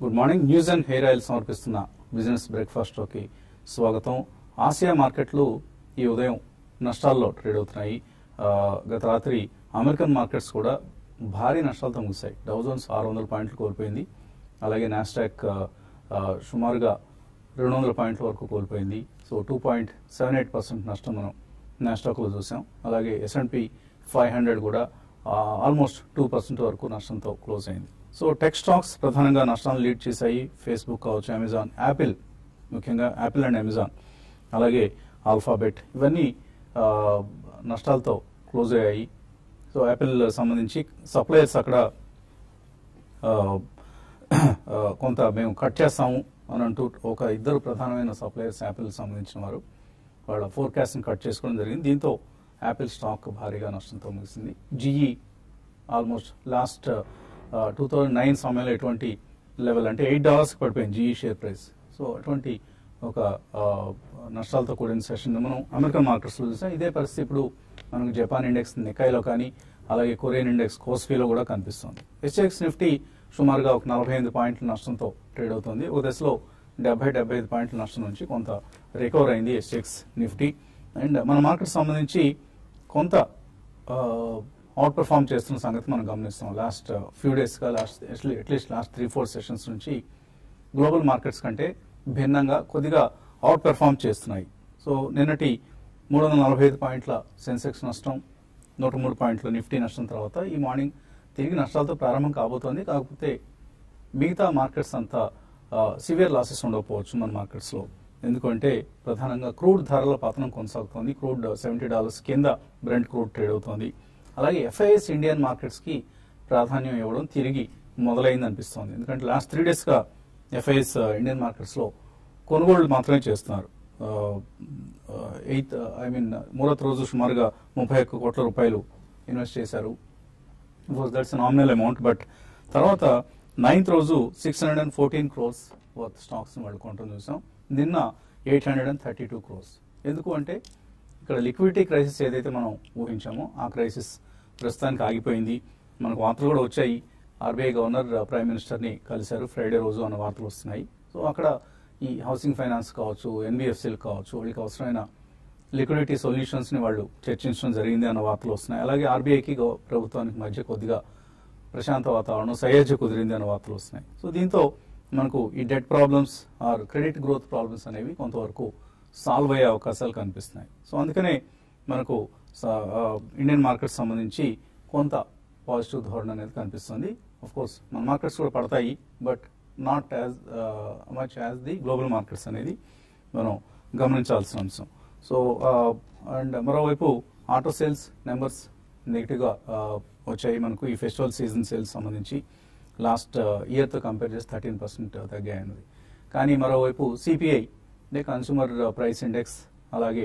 Good morning news and hair oil సమర్పిస్తున్న business breakfast లోకి స్వాగతం ఆసియా మార్కెట్లు ఈ ఉదయం నష్టాల్లో ట్రేడ్ అవుతున్నాయి ఆ, గత రాత్రి అమెరికన్ మార్కెట్స్ కూడా భారీ నష్టాలతో ముగిశాయి డౌజోన్స్ ఆరు వందల పాయింట్లు కోల్పోయింది అలాగే నాస్టాక్ సుమారుగా రెండు వందల పాయింట్ల వరకు కోల్పోయింది so two point seven eight percent నష్టం మనం నాస్టాక్లో చూసాం అలాగే ఎస్ఎన్పి ఫైవ్ హండ్రెడ్ కూడా ఆల్మోస్ట్ టూ పర్సెంట్ వరకు నష్టంతో క్లోజ్ అయింది సో టెక్ స్టాక్స్ ప్రధానంగా నష్టాలను లీడ్ చేశాయి ఫేస్బుక్ కావచ్చు అమెజాన్ యాపిల్ ముఖ్యంగా యాపిల్ అండ్ అమెజాన్ అలాగే ఆల్ఫాబెట్ ఇవన్నీ ఆ, నష్టాలతో క్లోజ్ అయ్యాయి సో యాపిల్ సంబంధించి సప్లయర్స్ అక్కడ ఆ, ఆ, కొంత మేము కట్ చేస్తాము అని అంటూ ఒక ఇద్దరు ప్రధానమైన సప్లయర్స్ యాపిల్ సంబంధించిన వారు వాళ్ళ ఫోర్కాస్ట్ని కట్ చేసుకోవడం జరిగింది దీంతో యాపిల్ స్టాక్ భారీగా నష్టంతో ముగిసింది GE almost last two thousand nine సమయంలో ఎటువంటి లెవెల్ అంటే ఎయిట్ డాలర్స్కి పడిపోయింది జిఈ షేర్ ప్రైస్ సో అటువంటి ఒక ఆ, నష్టాలతో కూడిన సెషన్ మనం అమెరికన్ మార్కెట్స్లో చూసాం ఇదే పరిస్థితి ఇప్పుడు మనకు జపాన్ ఇండెక్స్ నికాయిలో కానీ అలాగే కొరియన్ ఇండెక్స్ కోస్ఫీలో కూడా కనిపిస్తుంది హెచ్ఎక్స్ నిఫ్టీ సుమారుగా ఒక నలభై ఎనిమిది పాయింట్ల నష్టంతో ట్రేడ్ అవుతుంది ఒక దశలో డెబ్బై డెబ్బై ఐదు పాయింట్ల నష్టం నుంచి కొంత రికవర్ అయింది హెచ్ఎక్స్ నిఫ్టీ అండ్ మన మార్కెట్ సంబంధించి కొంత అవుట్ పర్ఫామ్ చేస్తున్న సంగతి మనం గమనిస్తాం లాస్ట్ ఫ్యూ డేస్గా last at least last three four sessions నుంచి గ్లోబల్ మార్కెట్స్ కంటే భిన్నంగా కొద్దిగా అవుట్ పెర్ఫామ్ చేస్తున్నాయి సో నిన్నటి మూడు వందల నలభై ఐదు పాయింట్ల సెన్సెక్స్ నష్టం నూట మూడు పాయింట్ల నిఫ్టీ నష్టం తర్వాత ఈ మార్నింగ్ తిరిగి నష్టాలతో ప్రారంభం కాబోతోంది కాకపోతే మిగతా మార్కెట్స్ అంతా సివియర్ లాసెస్ ఉండకపోవచ్చు మన మార్కెట్స్లో ఎందుకంటే ప్రధానంగా క్రూడ్ ధరల పతనం కొనసాగుతోంది క్రూడ్ సెవెంటీ డాలర్స్ కింద బ్రెంట్ క్రూడ్ ట్రేడ్ అవుతోంది అలాగే ఎఫ్ఐఎస్ ఇండియన్ మార్కెట్స్కి ప్రాధాన్యం ఇవ్వడం తిరిగి మొదలైంది అనిపిస్తోంది ఎందుకంటే లాస్ట్ త్రీ డేస్గా ఎఫ్ఐఎస్ ఇండియన్ మార్కెట్స్లో కొనుగోళ్లు మాత్రమే చేస్తున్నారు ఎయిత్ ఐ మీన్ మూడోది రోజు సుమారుగా ముప్పై ఒక్క కోట్ల రూపాయలు ఇన్వెస్ట్ చేశారు దట్స్ నామినల్ అమౌంట్ బట్ తర్వాత నైన్త్ రోజు six hundred and fourteen crores worth stocks వాళ్ళు కొనడం చూసాం నిన్న eight hundred and thirty two crores ఎందుకు అంటే ఇక్కడ లిక్విడిటీ క్రైసిస్ ఏదైతే మనం ఊహించామో ఆ క్రైసిస్ ప్రస్తుతానికి ఆగిపోయింది మనకు వార్తలు కూడా వచ్చాయి ఆర్బీఐ గవర్నర్ ప్రైమ్ మినిస్టర్ని కలిశారు ఫ్రైడే రోజు అన్న వార్తలు వస్తున్నాయి సో అక్కడ ఈ హౌసింగ్ ఫైనాన్స్ కావచ్చు ఎన్బిఎఫ్సీలు కావచ్చు వాళ్ళకి అవసరమైన లిక్విడిటీ సొల్యూషన్స్ ని వాళ్ళు చర్చించడం జరిగింది అన్న వార్తలు వస్తున్నాయి అలాగే ఆర్బీఐకి ప్రభుత్వానికి మధ్య కొద్దిగా ప్రశాంత వాతావరణం సయోధ్య కుదిరింది అన్న వార్తలు వస్తున్నాయి సో దీంతో మనకు ఈ debt problems or credit growth problems అనేవి కొంతవరకు సాల్వ్ అయ్యే అవకాశాలు కనిపిస్తున్నాయి సో అందుకనే మనకు స- ఆ, ఇండియన్ మార్కెట్ సంబంధించి కొంత పాజిటివ్ ధోరణి అనేది కనిపిస్తుంది ఆఫ్ కోర్స్ మన మార్కెట్స్ కూడా పడతాయి but not as much as the global markets అనేది మనం గమనించాల్సిన అంశం సో అండ్ మరోవైపు ఆటో సేల్స్ నెంబర్స్ నెగిటివ్గా వచ్చాయి మనకు ఈ ఫెస్టివల్ సీజన్ సేల్స్ సంబంధించి లాస్ట్ ఇయర్తో కంపేర్ చేసి థర్టీన్ పర్సెంట్ తగ్గాయన్నది కానీ మరోవైపు సిపిఐ అంటే కన్సూమర్ ప్రైస్ ఇండెక్స్ అలాగే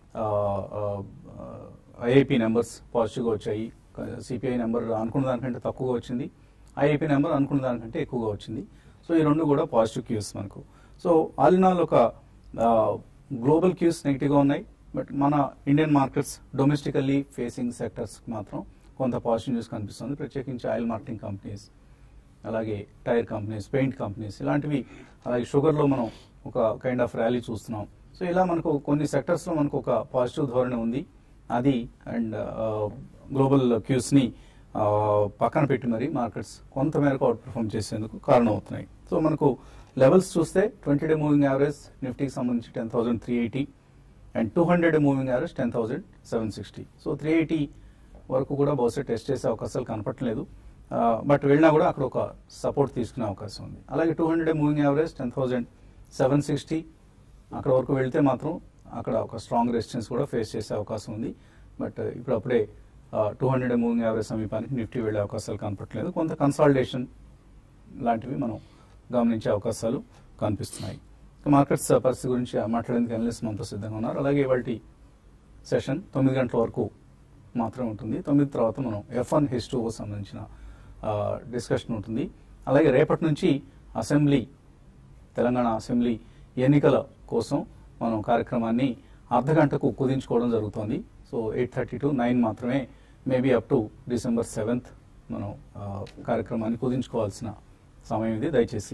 ఐఐపి నెంబర్స్ పాజిటివ్గా వచ్చాయి సిపిఐ నెంబర్ అనుకున్న దానికంటే తక్కువగా వచ్చింది ఐఐపి నెంబర్ అనుకున్న దానికంటే ఎక్కువగా వచ్చింది సో ఈ రెండు కూడా పాజిటివ్ క్యూస్ మనకు సో ఆల్ ఇన్ ఆల్ ఒక గ్లోబల్ క్యూస్ నెగిటివ్గా ఉన్నాయి బట్ మన Indian markets domestically facing sectors మాత్రం కొంత పాజిటివ్ న్యూస్ కనిపిస్తుంది ప్రత్యేకించి ఆయిల్ మార్కెటింగ్ కంపెనీస్ అలాగే టైర్ కంపెనీస్ పెయింట్ కంపెనీస్ ఇలాంటివి అలాగే షుగర్లో మనం ఒక కైండ్ ఆఫ్ ర్యాలీ చూస్తున్నాం సో ఇలా మనకు కొన్ని సెక్టర్స్లో మనకు ఒక పాజిటివ్ ధోరణి ఉంది అది అండ్ గ్లోబల్ క్యూస్ని పక్కన పెట్టి మరి మార్కెట్స్ కొంతమేరకు అవుట్ పర్ఫామ్ చేసేందుకు కారణం అవుతున్నాయి సో మనకు లెవెల్స్ చూస్తే ట్వంటీ డే మూవింగ్ యావరేజ్ నిఫ్టీకి సంబంధించి ten thousand three eighty and two hundred moving average ten thousand seven sixty so three eighty వరకు కూడా బహుశా టెస్ట్ చేసే అవకాశాలు కనపట్లేదు బట్ వెళ్ళినా కూడా అక్కడ ఒక సపోర్ట్ తీసుకునే అవకాశం ఉంది అలాగే two hundred moving average ten thousand seven sixty అక్కడ వరకు వెళ్తే మాత్రం అక్కడ ఒక స్ట్రాంగ్ రెసిస్టెన్స్ కూడా ఫేస్ చేసే అవకాశం ఉంది బట్ ఇప్పుడు అప్పుడే టూ హండ్రెడ్ మూవింగ్ యావరేజ్ సమీపానికి నిఫ్టీ వెళ్ళే అవకాశాలు కనపట్లేదు కొంత కన్సాలిడేషన్ లాంటివి మనం గమనించే అవకాశాలు కనిపిస్తున్నాయి ఇక మార్కెట్స్ పరిస్థితి గురించి మాట్లాడేందుకు అనలిస్ట్ మనతో సిద్ధంగా ఉన్నారు అలాగే వాటి సెషన్ తొమ్మిది గంటల వరకు మాత్రమే ఉంటుంది తొమ్మిది తర్వాత మనం ఎఫ్ వన్ హెచ్ టూ సంబంధించిన డిస్కషన్ ఉంటుంది అలాగే రేపటి నుంచి అసెంబ్లీ తెలంగాణ అసెంబ్లీ ఎన్నికల కోసం మనం కార్యక్రమాన్ని అర్ధ గంటకు కుదించుకోవడం జరుగుతోంది so eight thirty to nine మాత్రమే maybe up to December seventh మనం ఆ, కార్యక్రమాన్ని కుదించుకోవాల్సిన సమయం ఇది దయచేసి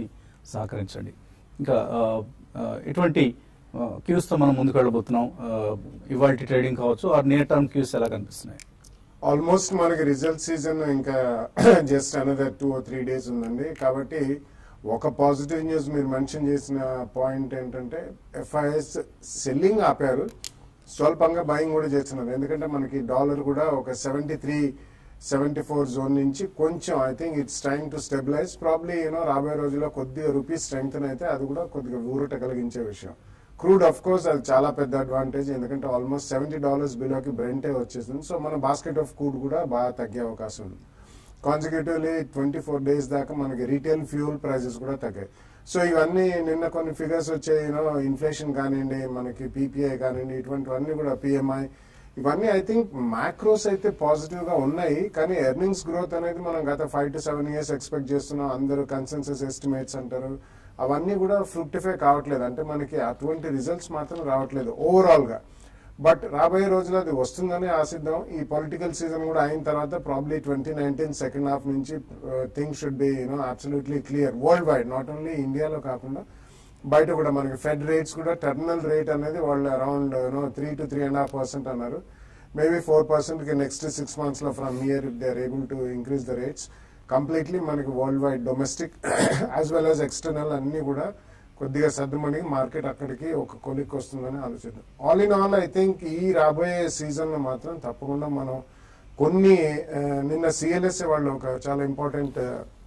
సహకరించండి ఇంకా ఆ, ఆ, ఎటువంటి క్యూస్తో మనం ముందుకు వెళ్ళబోతున్నాం ఇవాళ ట్రేడింగ్ కావచ్చు ఆ నియర్ టర్మ్ క్యూస్ ఎలా కనిపిస్తున్నాయి ఆల్మోస్ట్ మనకి రిజల్ట్ సీజన్ ఇంకా just another two three days ఉందండి కాబట్టి ఒక పాజిటివ్ న్యూస్ మీరు మెన్షన్ చేసిన పాయింట్ ఏంటంటే ఎఫ్ఐఎస్ సెల్లింగ్ ఆపారు స్వల్పంగా బయింగ్ కూడా చేస్తున్నారు ఎందుకంటే మనకి డాలర్ కూడా ఒక seventy three seventy four zone నుంచి కొంచెం I think it's time to stabilize probably you know రాబోయే రోజుల్లో కొద్దిగా రూపీస్ స్ట్రెంగ్త్ అయితే అది కూడా కొద్దిగా ఊరట కలిగించే విషయం క్రూడ్ ఆఫ్ కోర్స్ అది చాలా పెద్ద అడ్వాంటేజ్ ఎందుకంటే ఆల్మోస్ట్ సెవెంటీ డాలర్స్ బిలోకి బ్రెంటే వచ్చేసింది సో మన బాస్కెట్ ఆఫ్ క్రూడ్ కూడా బాగా తగ్గే అవకాశం ఉంది కాన్సిక్యూటివ్లీ ట్వంటీ ఫోర్ డేస్ దాకా మనకి రీటైల్ ఫ్యూల్ ప్రైజెస్ కూడా తగ్గాయి సో ఇవన్నీ నిన్న కొన్ని ఫిగర్స్ వచ్చాయి యూనో ఇన్ఫ్లేషన్ కానివ్వండి మనకి పీపీఐ కానివ్వండి ఇటువంటివన్నీ కూడా పిఎంఐ ఇవన్నీ ఐ థింక్ మ్యాక్రోస్ అయితే పాజిటివ్ గా ఉన్నాయి కానీ ఎర్నింగ్స్ గ్రోత్ అనేది మనం గత five to seven years expect చేస్తున్నాం అందరూ కన్సెన్సస్ ఎస్టిమేట్స్ అంటారు అవన్నీ కూడా ఫ్రూక్టిఫై కావట్లేదు అంటే మనకి అటువంటి రిజల్ట్స్ మాత్రం రావట్లేదు ఓవరాల్ గా బట్ రాబోయే రోజుల్లో అది వస్తుందని ఆశిద్దాం ఈ పొలిటికల్ సీజన్ కూడా అయిన తర్వాత probably twenty nineteen second half నుంచి thing should be you know absolutely clear world wide not only ఇండియాలో కాకుండా బయట కూడా మనకి ఫెడ్ రేట్స్ కూడా టెర్మినల్ రేట్ అనేది వాళ్ళు around you know three to three and half percent అన్నారు మేబీ ఫోర్ పర్సెంట్ కి నెక్స్ట్ సిక్స్ మంత్స్ లో from year if they are able to increase the rates completely మనకి world wide domestic as well as external అన్ని కూడా కొద్దిగా సర్దుమణి market అక్కడికి ఒక కొలిక్ వస్తుందని ఆలోచిద్దాం all in all I think ఈ రాబోయే సీజన్ లో మాత్రం తప్పకుండా మనం కొన్ని ఆ, నిన్న సిఎల్ఎస్ఏ వాళ్ళు ఒక చాలా ఇంపార్టెంట్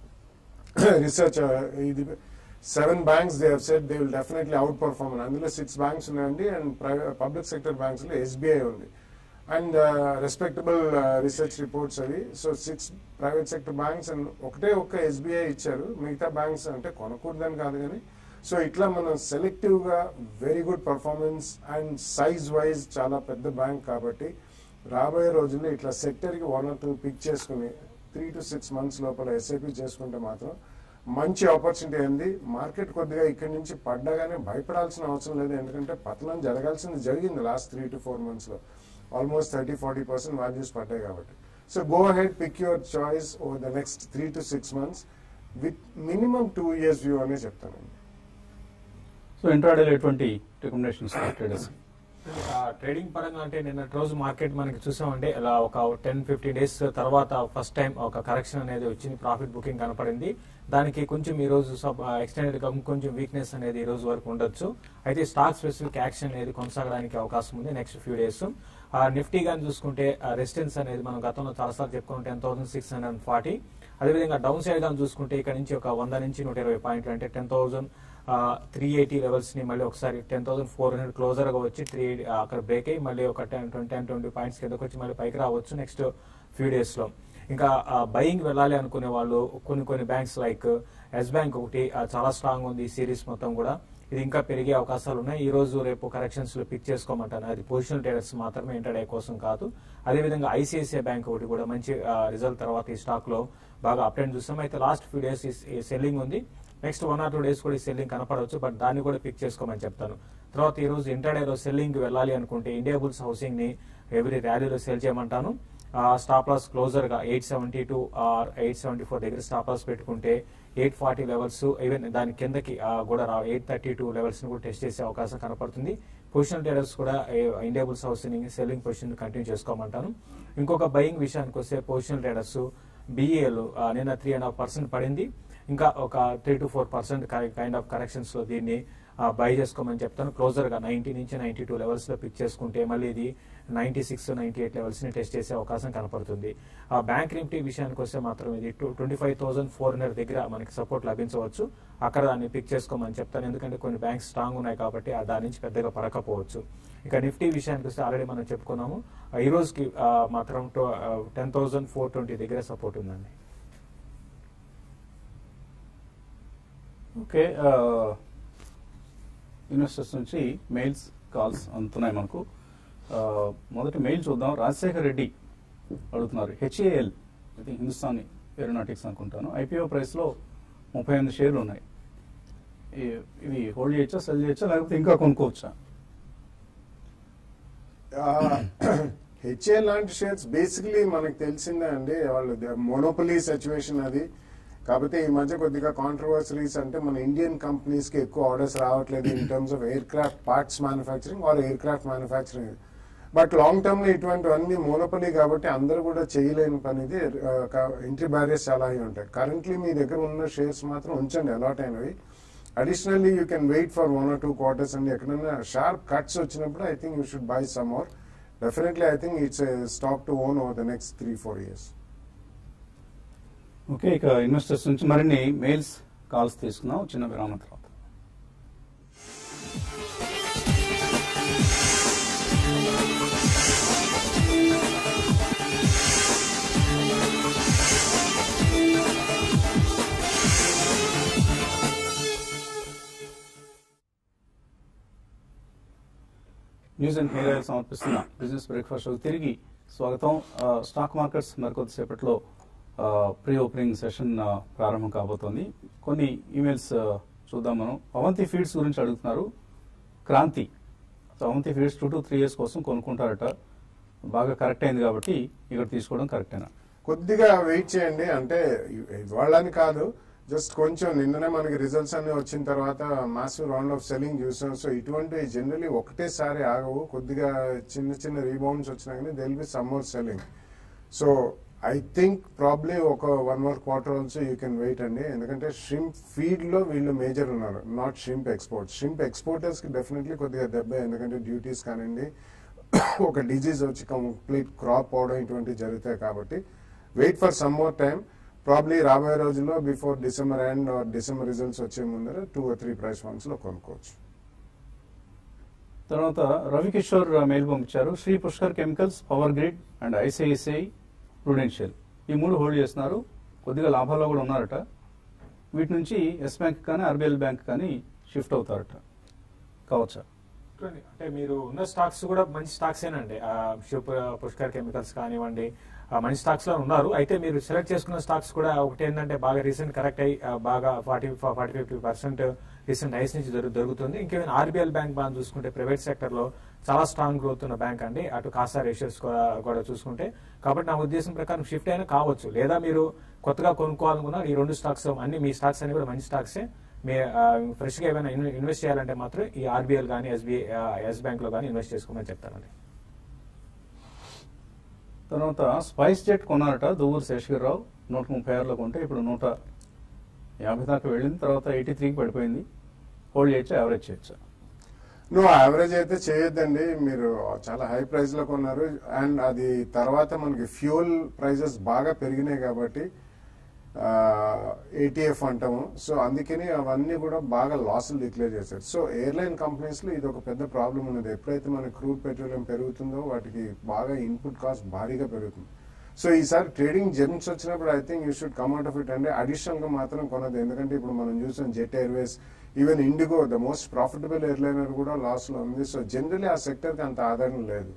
రీసెర్చ్ ఇది seven banks they have set they will definitely outperform అందులో సిక్స్ బ్యాంక్స్ ఉన్నాయండి and private public sector banks లో ఎస్బీఐ ఉంది అండ్ రెస్పెక్టబుల్ రీసెర్చ్ రిపోర్ట్స్ అవి so six private sector banks and ఒకటే ఒక్క ఎస్బీఐ ఇచ్చారు మిగతా బ్యాంక్స్ అంటే కొనకూడదని కాదు కానీ సో ఇట్లా మనం సెలెక్టివ్ గా very good performance and size wise చాలా పెద్ద బ్యాంక్ కాబట్టి రాబోయే రోజుల్లో ఇట్లా సెక్టర్ కి వన్ ఆర్ టూ పిక్ చేసుకుని త్రీ టు సిక్స్ మంత్స్ లోపల ఎస్ఐపి చేసుకుంటే మాత్రం మంచి ఆపర్చునిటీ ఉంది మార్కెట్ కొద్దిగా ఇక్కడి నుంచి పడ్డగానే భయపడాల్సిన అవసరం లేదు ఎందుకంటే పతనం జరగాల్సింది జరిగింది last three to four months లో almost thirty forty percent values పడ్డాయి కాబట్టి so go ahead pick your choice over the next three to six months with minimum two years view అనే చెప్తానండి సో ఇంట్రాడేలో ఎటువంటి రికమెండేషన్స్ ట్రేడర్స్ ట్రేడింగ్ పరంగా అంటే నిన్న రోజు మార్కెట్ మనకి చూసామంటే ఇలా ఒక టెన్ ఫిఫ్టీన్ డేస్ తర్వాత ఫస్ట్ టైం ఒక కరెక్షన్ అనేది వచ్చింది ప్రాఫిట్ బుకింగ్ కనపడింది దానికి కొంచెం ఈ రోజు ఎక్స్టెండెడ్ గా కొంచెం వీక్నెస్ అనేది ఈ రోజు వరకు ఉండొచ్చు అయితే స్టాక్ స్పెసిఫిక్ యాక్షన్ అనేది కొనసాగడానికి అవకాశం ఉంది నెక్స్ట్ ఫ్యూ డేస్ నిఫ్టీ గాని చూసుకుంటే రెసిస్టెన్స్ అనేది మనం గతంలో చాలాసార్లు చెప్పుకున్నాం ten thousand six hundred and forty అదేవిధంగా డౌన్ సైడ్ గాని చూసుకుంటే ఇక్కడ నుంచి ఒక వంద నుంచి నూట ఇరవై పాయింట్లు అంటే ten thousand three eighty levels ని మళ్ళీ ఒకసారి ten thousand four hundred closer గా వచ్చి త్రీ అక్కడ బ్రేక్ అయ్యి మళ్ళీ ఒక టెన్ టెన్ ట్వంటీ పాయింట్స్ కిందకి వచ్చి మళ్ళీ పైకి రావచ్చు నెక్స్ట్ ఫ్యూ డేస్ లో ఇంకా బయింగ్ వెళ్ళాలి అనుకునే వాళ్ళు కొన్ని కొన్ని బ్యాంక్స్ లైక్ ఎస్ బ్యాంక్ ఒకటి ఆ, చాలా స్ట్రాంగ్ ఉంది ఈ సిరీస్ మొత్తం కూడా ఇది ఇంకా పెరిగే అవకాశాలు ఉన్నాయి ఈ రోజు రేపు కరెక్షన్స్ లో పిక్ చేసుకోమంటాను అది పొజిషనల్ ట్రేడర్స్ మాత్రమే ఇంటర్డే కోసం కాదు అదేవిధంగా ఐసిఐసిఐ బ్యాంక్ ఒకటి కూడా మంచి రిజల్ట్ తర్వాత ఈ స్టాక్ లో బాగా అప్ ట్రెండ్ చూస్తాం అయితే లాస్ట్ ఫ్యూ డేస్ ఈ సెల్లింగ్ ఉంది next one or two days కూడా ఈ సెల్లింగ్ కనపడవచ్చు బట్ దాన్ని కూడా పిక్ చేసుకోమని చెప్తాను తర్వాత ఈ రోజు ఇంటర్డేలో సెల్లింగ్ వెళ్ళాలి అనుకుంటే ఇండియా బుల్స్ హౌసింగ్ ని ఎవ్రీ ర్యాలీలో సెల్ చేయమంటాను స్టాప్ లాస్ క్లోజర్ గా eight seventy two or eight seventy four దగ్గర స్టాప్ లాస్ పెట్టుకుంటే ఎయిట్ ఫార్టీ లెవెల్స్ ఈవెన్ దాని కిందకి ఆ, కూడా రా ఎయిట్ థర్టీ టూ లెవెల్స్ ని కూడా టెస్ట్ చేసే అవకాశం కనపడుతుంది పొజిషన్ ట్రేడర్స్ కూడా India Bulls Housing selling position continue చేసుకోమంటాను ఇంకొక బయింగ్ విషయానికి వస్తే పొజిషన్ ట్రేడర్స్ బిఏలు నిన్న త్రీ అండ్ హాఫ్ పర్సెంట్ పడింది ఇంకా ఒక three to four percent kind of corrections లో దీన్ని బై చేసుకోమని చెప్తాను క్లోజర్ గా నైన్టీ నుంచి నైన్టీ టూ లెవెల్స్ లో పిక్ చేసుకుంటే మళ్ళీ ఇది ninety six ninety eight levels ని టెస్ట్ చేసే అవకాశం కనపడుతుంది ఆ బ్యాంక్ నిఫ్టీ విషయానికి వస్తే మాత్రం ఇది twenty five thousand four hundred దగ్గర మనకి సపోర్ట్ లభించవచ్చు అక్కడ దాన్ని పిక్ చేసుకోమని చెప్తాను ఎందుకంటే కొన్ని బ్యాంక్స్ స్ట్రాంగ్ ఉన్నాయి కాబట్టి ఆ దాని నుంచి పెద్దగా పడకపోవచ్చు ఇక నిఫ్టీ విషయానికి వస్తే ఆల్రెడీ మనం చెప్పుకున్నాము ఆ, ఈ రోజుకి ఆ, మాత్రం టెన్ థౌసండ్ ఫోర్ ట్వంటీ దగ్గర సపోర్ట్ ఉందండి ఓకే ఇన్వెస్టర్స్ నుంచి మెయిల్స్ కాల్స్ అందుతున్నాయి మనకు ఆ, మొదటి మెయిల్ చూద్దాం రాజశేఖర్ రెడ్డి అడుగుతున్నారు హెచ్ఏఎల్ ఇది హిందుస్థానీ ఏరోనాటిక్స్ అనుకుంటాను ఐపీఓ ప్రైస్లో ముప్పై ఎనిమిది షేర్లు ఉన్నాయి ఈ- ఇవి హోల్డ్ చేయొచ్చా సెల్ చేయొచ్చా లేకపోతే ఇంకా కొనుక్కోవచ్చా హెచ్ఏ లాంటి షేర్స్ బేసిక్లీ మనకు తెలిసిందే అండి వాళ్ళు మోనోపలీ సిచ్యువేషన్ అది కాకపోతే ఈ మధ్య కొద్దిగా కాంట్రవర్సరీస్ అంటే మన ఇండియన్ కంపెనీస్ కి ఎక్కువ ఆర్డర్స్ రావట్లేదు in terms of aircraft parts manufacturing or aircraft manufacturing but long term లో ఇటువంటివన్నీ మోనోపలి కాబట్టి అందరూ కూడా చేయలేని పనిది ఎంట్రీ బ్యారియర్స్ చాలా అయి ఉంటాయి కరెంట్లీ మీ దగ్గర ఉన్న షేర్స్ మాత్రం ఉంచండి అలాట్ అయినవి additionally you can wait for one or two quarters అండి ఎక్కడైనా షార్ప్ కట్స్ వచ్చినప్పుడు I think you should buy some more definitely I think it's stock to own over the next three four years okay ఇక investors నుంచి మరిన్ని mails calls తీసుకున్నాం చిన్న విరామం తర్వాత న్యూస్ అండ్ హెయిర్ ఆయిల్ సమర్పిస్తున్న బిజినెస్ బ్రేక్ఫాస్ట్ షోకి తిరిగి స్వాగతం ఆ, స్టాక్ మార్కెట్స్ మరికొద్దిసేపట్లో ఆ, ప్రీ ఓపెనింగ్ సెషన్ ఆ, ప్రారంభం కాబోతోంది కొన్ని ఈమెయిల్స్ ఆ, చూద్దాం మనం అవంతి ఫీడ్స్ గురించి అడుగుతున్నారు Kranti so Avanti feeds two to three years కోసం కొనుక్కుంటారట బాగా కరెక్ట్ అయింది కాబట్టి ఇక్కడ తీసుకోవడం కరెక్టేనా కొద్దిగా వెయిట్ చేయండి అంటే ఇవాళని కాదు జస్ట్ కొంచెం నిన్ననే మనకి రిజల్ట్స్ అన్ని వచ్చిన తర్వాత మాసివ్ రౌండ్ ఆఫ్ సెల్లింగ్ చూసాం సో ఇటువంటి జనరలీ ఒకటేసారి ఆగవు కొద్దిగా చిన్న చిన్న రీబౌండ్స్ వచ్చినా కానీ there'll be some more selling so I think probably ఒక one more quarter also you can wait అండి ఎందుకంటే షింప్ ఫీడ్ లో వీళ్ళు మేజర్ ఉన్నారు not shrimp export shrimp exporters కి డెఫినెట్లీ కొద్దిగా దెబ్బ ఎందుకంటే డ్యూటీస్ కానివ్వండి ఒక డిజీజ్ వచ్చి కంప్లీట్ క్రాప్ పోవడం ఇటువంటివి జరుగుతాయి కాబట్టి wait for some more time probably రాబోయే రోజుల్లో before December end or December results వచ్చే ముందర two or three price points లో కొనుక్కోవచ్చు తర్వాత రవికిషోర్ మెయిల్ పంపించారు Shri Pushkar chemicals power grid and ICICI Prudential ఈ మూడు హోల్డ్ చేస్తున్నారు కొద్దిగా లాభాల్లో కూడా ఉన్నారట వీటి నుంచి ఎస్ బ్యాంక్ కానీ ఆర్బీఎల్ బ్యాంక్ కానీ షిఫ్ట్ అవుతారట కావచ్చా చూడండి, అంటే మీరు ఉన్న స్టాక్స్ కూడా మంచి స్టాక్స్ ఏనండి ఆ, శివ పు- పుష్కర్ కెమికల్స్ కానివ్వండి ఆ, మంచి స్టాక్స్ లో ఉన్నారు అయితే మీరు సెలెక్ట్ చేసుకున్న స్టాక్స్ కూడా ఒకటి ఏంటంటే బాగా రీసెంట్ కరెక్ట్ అయ్యి ఆ, బాగా forty forty fifty percent recent highs నుంచి దొరు- దొరుకుతుంది ఇంకేమైనా ఆర్బీఎల్ బ్యాంక్ బాగా చూసుకుంటే ప్రైవేట్ సెక్టర్ లో చాలా స్ట్రాంగ్ గ్రోత్ ఉన్న బ్యాంక్ అండి అటు కాసా రేషియోస్ కూడా కూడా చూసుకుంటే కాబట్టి నా ఉద్దేశం ప్రకారం షిఫ్ట్ అయినా కావచ్చు లేదా మీరు కొత్తగా కొనుక్కోవాలనుకున్న ఈ రెండు స్టాక్స్ అన్ని మీ స్టాక్స్ అన్ని కూడా మంచి స్టాక్సే మీ ఫ్రెష్ గా ఏమైనా ఇన్- ఇన్వెస్ట్ చేయాలంటే మాత్రం ఈ ఆర్బీఎల్ కానీ ఎస్బీఐ ఎస్ బ్యాంక్ లో కానీ ఇన్వెస్ట్ చేసుకోమని చెప్తానండి తర్వాత స్పైస్ జెట్ కొన్నారట దువ్వూరు శేషగిరిరావు నూట ముప్పై ఆరులో కొంటే ఇప్పుడు నూట యాభై దాకా వెళ్ళింది తర్వాత ఎయిటీ త్రీకి పడిపోయింది హోల్డ్ చేయొచ్చా యావరేజ్ చేయొచ్చా నువ్వు యావరేజ్ అయితే చేయొద్దండి మీరు చాలా హై ప్రైస్ లో కొన్నారు అండ్ అది తర్వాత మనకి ఫ్యూల్ ప్రైజెస్ బాగా పెరిగినాయి కాబట్టి ఏటీఎఫ్ అంటాము సో అందుకని అవన్నీ కూడా బాగా లాసులు డిక్లేర్ చేశారు సో ఎయిర్లైన్ కంపెనీస్ లో ఇది ఒక పెద్ద ప్రాబ్లం ఉన్నది ఎప్పుడైతే మన క్రూడ్ పెట్రోలియం పెరుగుతుందో వాటికి బాగా ఇన్పుట్ కాస్ట్ భారీగా పెరుగుతుంది సో ఈసారి ట్రేడింగ్ జెమ్స్ వచ్చినప్పుడు I think you should come out of it అంటే అడిషనల్ గా మాత్రం కొనదు ఎందుకంటే ఇప్పుడు మనం చూసాం Jet Airways even IndiGo the most profitable airliner కూడా లాస్ లో ఉంది సో జనరలీ ఆ సెక్టర్ కి అంత ఆదరణ లేదు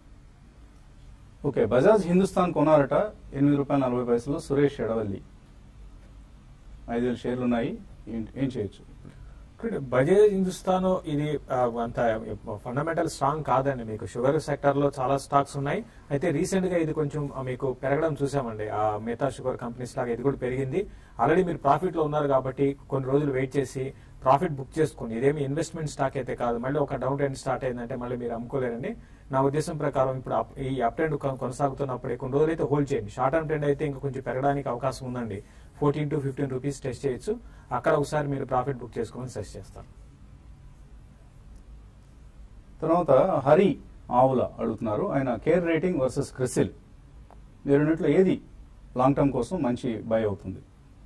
ఓకే బజాజ్ హిందుస్థాన్ కొన్నారట ఎనిమిది రూపాయల నలభై పైసలు సురేష్ ఎడవల్లి ఐదు వేల షేర్లు ఉన్నాయి ఏం- ఏం చేయొచ్చు చూడండి, బజాజ్ హిందుస్థాన్ ఇది ఆ, అంత ఫండమెంటల్ స్ట్రాంగ్ కాదండి మీకు షుగర్ సెక్టర్ లో చాలా స్టాక్స్ ఉన్నాయి అయితే రీసెంట్ గా ఇది కొంచెం ఆ, మీకు పెరగడం చూసామండి ఆ మిగతా షుగర్ కంపెనీస్ లాగా ఇది కూడా పెరిగింది ఆల్రెడీ మీరు ప్రాఫిట్ లో ఉన్నారు కాబట్టి కొన్ని రోజులు వెయిట్ చేసి ప్రాఫిట్ బుక్ చేసుకోండి ఇదేమి ఇన్వెస్ట్మెంట్ స్టాక్ అయితే కాదు మళ్ళీ ఒక డౌన్ ట్రెండ్ స్టార్ట్ అయిందంటే మళ్ళీ మీరు అమ్ముకోలేరండి నా ఉద్దేశం ప్రకారం ఇప్పుడు అప్- ఈ అప్ ట్రెండ్ కొ- కొనసాగుతున్నప్పుడే కొన్ని రోజులు అయితే హోల్డ్ చేయండి షార్ట్ టర్మ్ ట్రెండ్ అయితే ఇంకా కొంచెం పెరగడానికి అవకాశం ఉందండి fourteen to fifteen rupees test చేయొచ్చు అక్కడ ఒకసారి మీరు ప్రాఫిట్ బుక్ చేసుకోమని సజెస్ట్ చేస్తాను తర్వాత హరి ఆవుల అడుగుతున్నారు ఆయన కేర్ రేటింగ్ వర్సెస్ క్రిసిల్ మీరు రెండిట్లో ఏది లాంగ్ టర్మ్ కోసం మంచి బై అవుతుంది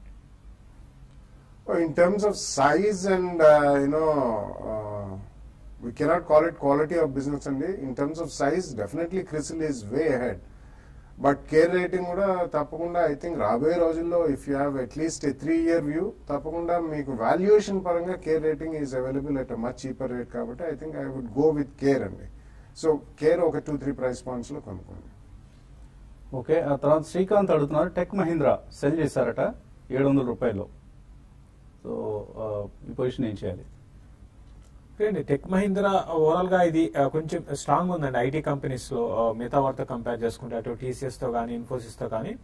in terms of size and uh, you know uh, we cannot call it quality of business అండి in terms of size definitely crisil is way ahead but CARE rating కూడా తప్పకుండా I think రాబోయే రోజుల్లో if you have at least a three year view తప్పకుండా మీకు valuation పరంగా CARE rating is available at much cheaper rate కాబట్టి I think I would go with CARE అండి so CARE ఒక టూ త్రీ ప్రైస్ పాయింట్స్ లో కొనుక్కోండి ఓకే ఆ తర్వాత శ్రీకాంత్ అడుగుతున్నారు టెక్ మహీంద్రా సెల్ చేశారట ఏడు వందల రూపాయలు సో ఆ, ఈ పొజిషన్ ఏం చేయాలి చూడండి టెక్ మహీంద్రా ఓవరాల్ గా ఇది ఆ, కొంచెం స్ట్రాంగ్ ఉందండి ఐటీ కంపెనీస్ లో ఆ, మిగతా వాటితో కంపేర్ చేసుకుంటే అటు టీసీఎస్ తో కానీ ఇన్ఫోసిస్ తో కానీ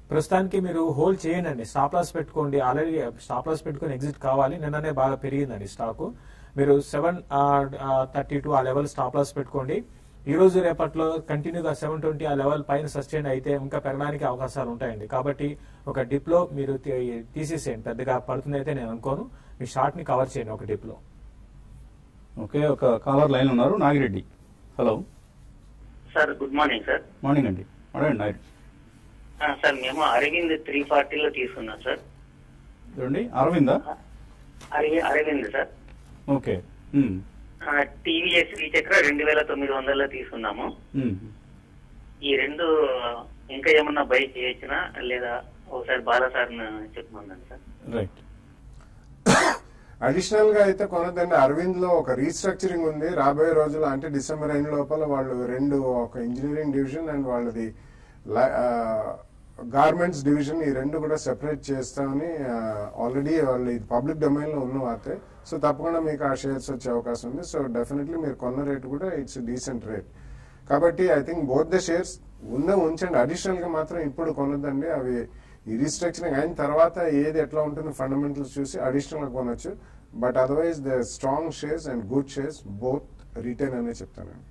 ప్రస్తుతానికి మీరు హోల్డ్ చేయండి స్టాప్ లాస్ పెట్టుకోండి ఆల్రెడీ స్టాప్ లాస్ పెట్టుకుని ఎగ్జిట్ కావాలి నిన్ననే బాగా పెరిగిందండి స్టాక్ మీరు seven thirty two uh level stop loss పెట్టుకోండి ఈ రోజు రేపట్లో కంటిన్యూగా సెవెన్ ట్వంటీ ఆ లెవెల్ పైన సస్టైన్ అయితే ఇంకా పెరగడానికి అవకాశాలు ఉంటాయండి కాబట్టి ఒక డిప్ లో మీరు తీ- తీసేసేయండి పెద్దగా పడుతుంది అయితే నేను అనుకోను మీ షార్ట్ ని కవర్ చేయండి ఒక డిప్ లో ఓకే ఒక కాలర్ లైన్ ఉన్నారు Nagireddy hello sir good morning sir morning అండి అడగండి నాయుడు ఆ, సార్ మేము అరవింద్ త్రీ ఫార్టీలో తీసుకున్నాం సార్ చూడండి అరవిందా అరవి- Aravind sir okay um, TVS Chakra రెండు వేల తొమ్మిది వందల్లో తీసుకున్నాము ఉమ్. ఈ రెండు ఇంకా ఏమన్నా బై చేయొచ్చునా లేదా ఒకసారి బాలా సార్ చెప్పమన్నాను సార్ రైట్ అడిషనల్ గా అయితే కొనదండి అరవింద్ లో ఒక రీస్ట్రక్చరింగ్ ఉంది రాబోయే రోజుల్లో అంటే డిసెంబర్ ఎండ్ లోపల వాళ్ళు రెండు ఒక ఇంజనీరింగ్ డివిజన్ అండ్ వాళ్ళది గార్మెంట్స్ డివిజన్ ఈ రెండు కూడా సెపరేట్ చేస్తామని ఆల్రెడీ వాళ్ళు ఇది పబ్లిక్ డొమైన్ లో ఉన్న వార్తే సో తప్పకుండా మీకు ఆ షేర్స్ వచ్చే అవకాశం ఉంది సో డెఫినెట్లీ మీరు కొన్న రేట్ కూడా ఇట్స్ డీసెంట్ రేట్ కాబట్టి I think both the shares ఉందే ఉంచండి అడిషనల్ గా మాత్రం ఇప్పుడు కొనొద్దండి అవి ఈ రీస్ట్రక్చరింగ్ అయిన తర్వాత ఏది ఎట్లా ఉంటుంది ఫండమెంటల్స్ చూసి అడిషనల్ గా కొనొచ్చు but otherwise the strong shares and good shares both retain అనే చెప్తానండి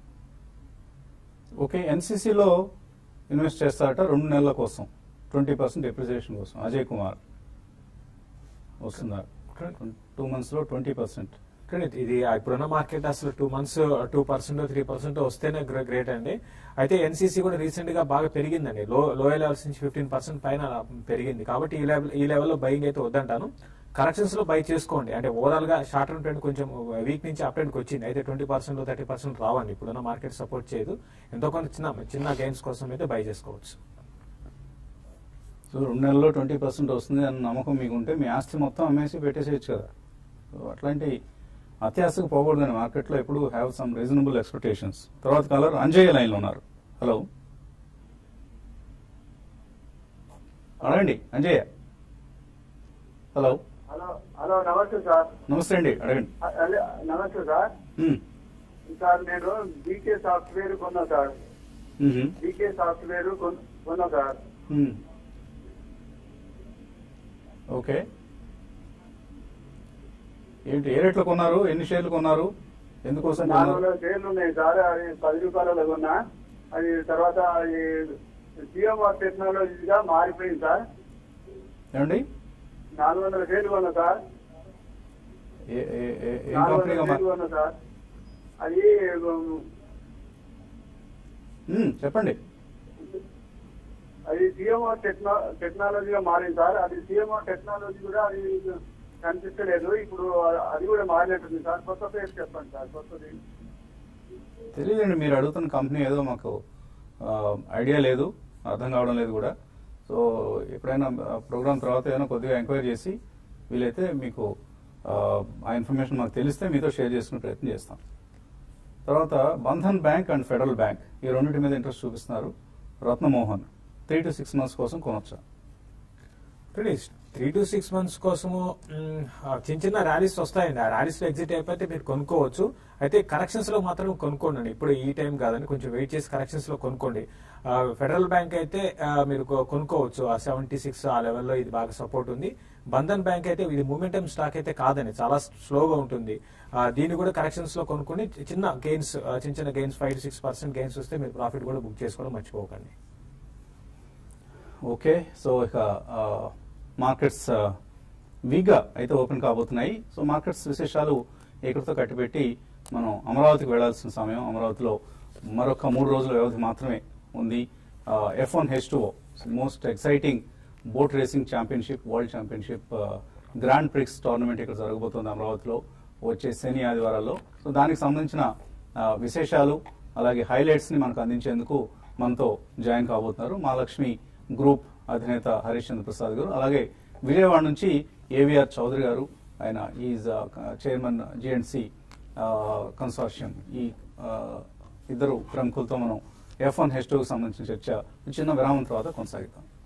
ఓకే ఎన్సీసీలో ఇన్వెస్ట్ చేస్తారట రెండు నెలల కోసం ట్వంటీ పర్సెంట్ డిప్రిసియేషన్ కోసం అజయ్ కుమార్ వస్తుందా టూ మంత్స్ లో ట్వంటీ పర్సెంట్ కానీ ఇది ఇప్పుడున్న మార్కెట్ అసలు two months two percent three percent వస్తేనే గ్రేట్ అండి అయితే ఎన్సీసీ కూడా రీసెంట్ గా బాగా పెరిగిందండి లో లోయర్ లెవెల్స్ నుంచి ఫిఫ్టీన్ పర్సెంట్ పైన పెరిగింది కాబట్టి ఈ లెవెల్ ఈ లెవెల్లో బయింగ్ అయితే వద్దంటాను కరెక్షన్స్ లో బై చేసుకోండి అంటే ఓవరాల్ గా షార్ట్ టర్మ్ ట్రెండ్ కొంచెం వీక్ నుంచి అప్ ట్రెండ్ వచ్చింది అయితే ట్వంటీ పర్సెంట్ థర్టీ పర్సెంట్ రావండి ఇప్పుడున్న మార్కెట్ సపోర్ట్ చేయదు ఎంతో కొంత చిన్న చిన్న గెయిన్స్ కోసం అయితే బై చేసుకోవచ్చు సో రెండు నెలల్లో ట్వంటీ పర్సెంట్ వస్తుంది అన్న నమ్మకం మీకు ఉంటే మీ ఆస్తి మొత్తం అమ్మేసి పెట్టేసేయచ్చు కదా సో అట్లాంటి అత్యాశకు పోకూడదని మార్కెట్లో ఎప్పుడు హ్యావ్ సమ్ రీజనబుల్ ఎక్స్పెక్టేషన్స్ తర్వాత కాలర్ అంజయ్య లైన్ లో ఉన్నారు హలో అడగండి అంజయ్య హలో హలో హలో నమస్తే సార్ నమస్తే అండి అడగండి అదే, నమస్తే సార్ ఉమ్, సార్ నేను బీకే సాఫ్ట్వేర్ కొన్నా సార్ ఉమ్హు, బీకే సాఫ్ట్వేర్ కొన్- కొన్నా సార్ ఉమ్. ఓకే ఏంటి ఏ రేట్లో కొన్నారు ఎన్ని షేర్లు కొన్నారు ఎందుకోసం నాలుగు కొన్నారు వందల షేర్లు ఉన్నాయి సార్ అది పది రూపాయలలో కొన్నా అది తర్వాత అది జియోమార్ టెక్నాలజీగా మారిపోయింది సార్ ఏమండి నాలుగు వందల షేర్లు కొన్నా సార్ ఏ- ఏ- ఏ- ఏం నాలుగు కంపెనీగా వందల మార్- షేర్లు కొన్నా సార్ అది ఉమ్, ఉమ్, చెప్పండి అది సిఎంఆర్ టెక్నా టెక్నాలజీగా మారింది సార్ అది సిఎంఆర్ టెక్నాలజీ కూడా అది కనిపించలేదు ఇప్పుడు అది కూడా మారినట్టుంది సార్ కొత్త పేరు చెప్పండి సార్ కొత్తది తెలియదండి మీరు అడుగుతున్న కంపెనీ ఏదో మాకు ఆ, ఐడియా లేదు అర్థం కావడం లేదు కూడా సో ఎప్పుడైనా ప్రోగ్రామ్ తర్వాత ఏదైనా కొద్దిగా ఎంక్వైరీ చేసి వీలైతే మీకు ఆ, ఆ ఇన్ఫర్మేషన్ మాకు తెలిస్తే మీతో షేర్ చేసుకునే ప్రయత్నం చేస్తాం తర్వాత Bandhan bank and federal bank ఈ రెండింటి మీద ఇంట్రెస్ట్ చూపిస్తున్నారు Ratnamohan three to six months కోసం కొనొచ్చా త్రీ టు సిక్స్ మంత్స్ కోసము మ్, ఆ చిన్న చిన్న ర్యాలీస్ వస్తాయండి ఆ ర్యాలీస్ లో ఎగ్జిట్ అయిపోతే మీరు కొనుక్కోవచ్చు అయితే కరెక్షన్స్ లో మాత్రం కొనుక్కోండి ఇప్పుడు ఈ టైం కాదని కొంచెం వెయిట్ చేసి కరెక్షన్స్ లో కొనుక్కోండి ఆ, ఫెడరల్ బ్యాంక్ అయితే ఆ, మీరు కొ- కొనుక్కోవచ్చు ఆ సెవెంటీ సిక్స్ ఆ లెవెల్లో ఇది బాగా సపోర్ట్ ఉంది బంధన్ బ్యాంక్ అయితే ఇది మూమెంటం స్టాక్ అయితే కాదండి చాలా స్లోగా ఉంటుంది ఆ, దీన్ని కూడా కరెక్షన్స్ లో కొనుక్కొని చిన్న గెయిన్స్ చిన్న చిన్న gains five to six percent gains వస్తే మీరు ప్రాఫిట్ కూడా బుక్ చేసుకోవడం మర్చిపోకండి ఓకే సో ఇక ఆ, మార్కెట్స్ ఆ, వీక్గా అయితే ఓపెన్ కాబోతున్నాయి సో మార్కెట్స్ విశేషాలు ఏకడితో కట్టిపెట్టి మనం అమరావతికి వెళ్లాల్సిన సమయం అమరావతిలో మరొక మూడు రోజుల వ్యవధి మాత్రమే ఉంది F one H two most exciting boat racing championship world championship grand prix tournament ఇక్కడ జరగబోతోంది అమరావతిలో వచ్చే శని ఆదివారాల్లో సో దానికి సంబంధించిన ఆ, విశేషాలు అలాగే హైలైట్స్ ని మనకు అందించేందుకు మనతో జాయిన్ కాబోతున్నారు మహాలక్ష్మి గ్రూప్ అధినేత హరీష్ చంద్ర ప్రసాద్ గారు అలాగే విజయవాడ నుంచి ఏవిఆర్ చౌదరి గారు ఆయన ఈజ్ చైర్మన్ జిఎండ్సి కన్సార్షియం ఈ ఆ, ఇద్దరు ప్రముఖులతో మనం ఎఫ్ వన్ హెచ్ టూకి సంబంధించిన చర్చ చిన్న విరామం తర్వాత కొనసాగిద్దాం